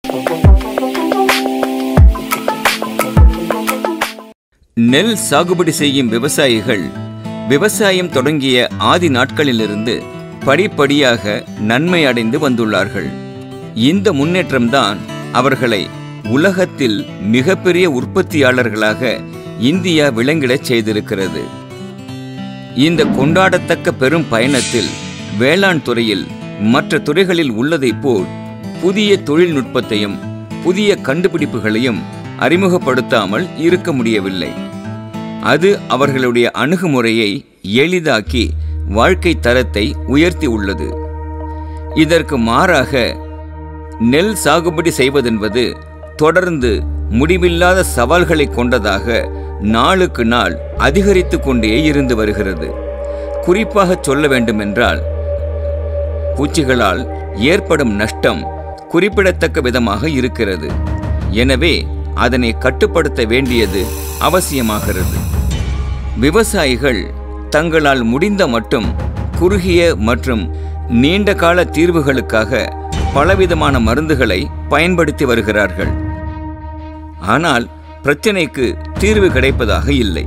நெல் சாகுபடி செய்யும் விவசாயிகள் விவசாயம் தொடங்கிய ஆதி நாட்களிலிருந்து படிப்படியாக நன்மை அடைந்து வந்துள்ளார்கள் இந்த முன்னேற்றம்தான் அவர்களை உலகத்தில் மிகப்பெரிய உற்பத்தியாளர்களாக இந்தியா விளங்கிடச் செய்திருக்கிறது இந்த கொண்டாடத்தக்க பெரும் பயணத்தில் வேளாண் துறையில் மற்ற துறைகளில் உள்ளதைப் போல் புதிய தொழில்நுட்பத்தையும் புதிய கண்டுபிடிப்புகளையும் அறிமுகப்படுத்தாமல் இருக்க முடியவில்லை அது அவர்களுடைய அணுகுமுறையை எளிதாக்கி வாழ்க்கை தரத்தை உயர்த்தி உள்ளது இதற்கு மாறாக நெல் சாகுபடி செய்வதென்பது தொடர்ந்து முடிவில்லாத சவால்களை கொண்டதாக நாளுக்கு நாள் அதிகரித்து கொண்டே இருந்து வருகிறது குறிப்பாக சொல்ல வேண்டுமென்றால் பூச்சிகளால் ஏற்படும் நஷ்டம் குறிப்பிடத்தக்க விதமாக இருக்கிறது எனவே அதனை கட்டுப்படுத்த வேண்டியது அவசியமாகிறது விவசாயிகள் தங்களால் முடிந்த மட்டும் குறுகிய மற்றும் நீண்ட கால தீர்வுகளுக்காக பலவிதமான மருந்துகளை பயன்படுத்தி வருகிறார்கள் ஆனால் பிரச்சனைக்கு தீர்வு கிடைப்பதாக இல்லை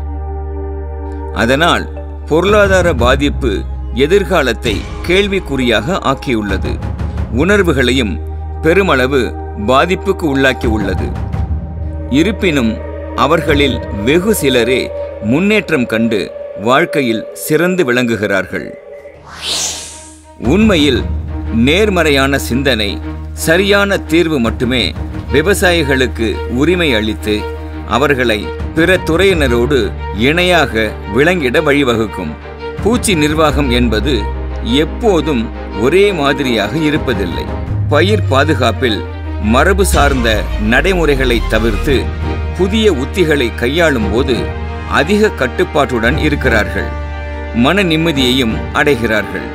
அதனால் பொருளாதார பாதிப்பு எதிர்காலத்தை கேள்விக்குறியாக ஆக்கியுள்ளது உணர்வுகளையும் பெருமளவு பாதிப்புக்கு உள்ளாக்கி உள்ளது இருப்பினும் அவர்களில் வெகு சிலரே முன்னேற்றம் கண்டு வாழ்க்கையில் சிறந்து விளங்குகிறார்கள் உண்மையில் நேர்மறையான சிந்தனை சரியான தீர்வு மட்டுமே விவசாயிகளுக்கு உரிமை அளித்து அவர்களை பிற துறையினரோடு இணையாக விளங்கிட வழிவகுக்கும் பூச்சி நிர்வாகம் என்பது எப்போதும் ஒரே மாதிரியாக இருப்பதில்லை பயிர் பாதுகாப்பில் மரபு சார்ந்த நடைமுறைகளை தவிர்த்து புதிய உத்திகளை கையாளும் போது அதிக கட்டுப்பாட்டுடன் இருக்கிறார்கள் மன நிம்மதியையும் அடைகிறார்கள்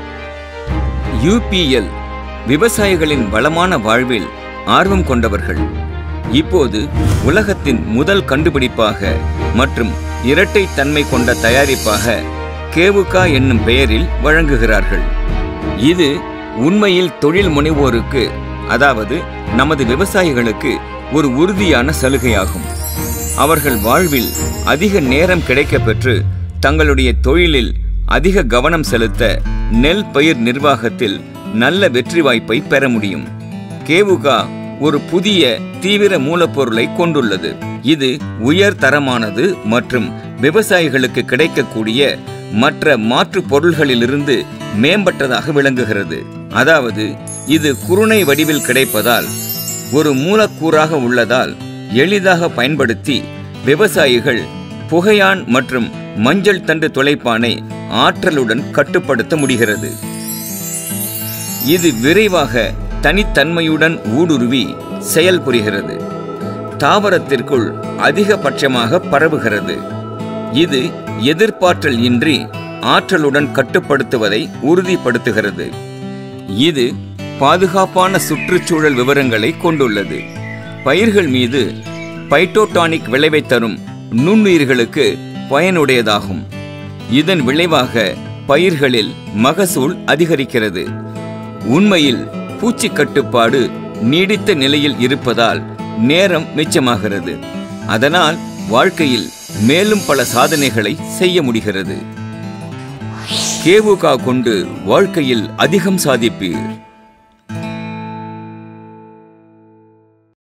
யூபிஎல் விவசாயிகளின் வளமான வாழ்வில் ஆர்வம் கொண்டவர்கள் இப்போது உலகத்தின் முதல் கண்டுபிடிப்பாக மற்றும் இரட்டை தன்மை கொண்ட தயாரிப்பாக கேவுகா என்னும் பெயரில் வழங்குகிறார்கள் இது உண்மையில் தொழில் முனைவோருக்கு அதாவது நமது விவசாயிகளுக்கு ஒரு உறுதியான சலுகையாகும் அவர்கள் வாழ்வில் அதிக நேரம் கிடைக்கப் பெற்று தங்களுடைய தொழிலில் அதிக கவனம் செலுத்த நெல் பயிர் நிர்வாகத்தில் நல்ல வெற்றி வாய்ப்பை பெற முடியும் கேவுகா ஒரு புதிய தீவிர மூலப்பொருளை கொண்டுள்ளது இது உயர் தரமானது மற்றும் விவசாயிகளுக்கு கிடைக்கக்கூடிய மற்ற மாற்று பொருள்களிலிருந்து மேம்பட்டதாக விளங்குகிறது அதாவது இது குருணை வடிவில் கிடைப்பதால் ஒரு மூலக்கூறாக உள்ளதால் எளிதாக பயன்படுத்தி விவசாயிகள் புகையான் மற்றும் மஞ்சள் தண்டு துளைப்பானை ஆற்றலுடன் கட்டுப்படுத்த முடிகிறது இது விரைவாக தனித்தன்மையுடன் ஊடுருவி செயல்புரிகிறது தாவரத்திற்குள் அதிகபட்சமாக பரவுகிறது இது எதிர்ப்பாற்றல் இன்றி ஆற்றலுடன் கட்டுப்படுத்துவதை உறுதிப்படுத்துகிறது இது பாதுகாப்பான சுற்றுச்சூழல் விவரங்களை கொண்டுள்ளது பயிர்கள் மீது பைட்டோடானிக் விளைவை தரும் நுண்ணுயிர்களுக்கு பயனுடையதாகும் இதன் விளைவாக பயிர்களில் மகசூல் அதிகரிக்கிறது உண்மையில் பூச்சி கட்டுப்பாடு நீடித்த நிலையில் இருப்பதால் நேரம் மிச்சமாகிறது அதனால் வாழ்க்கையில் மேலும் பல சாதனைகளை செய்ய முடிகிறது கேவுகா கொண்டு வாழ்க்கையில் அதிகம் சாதிப்பீர்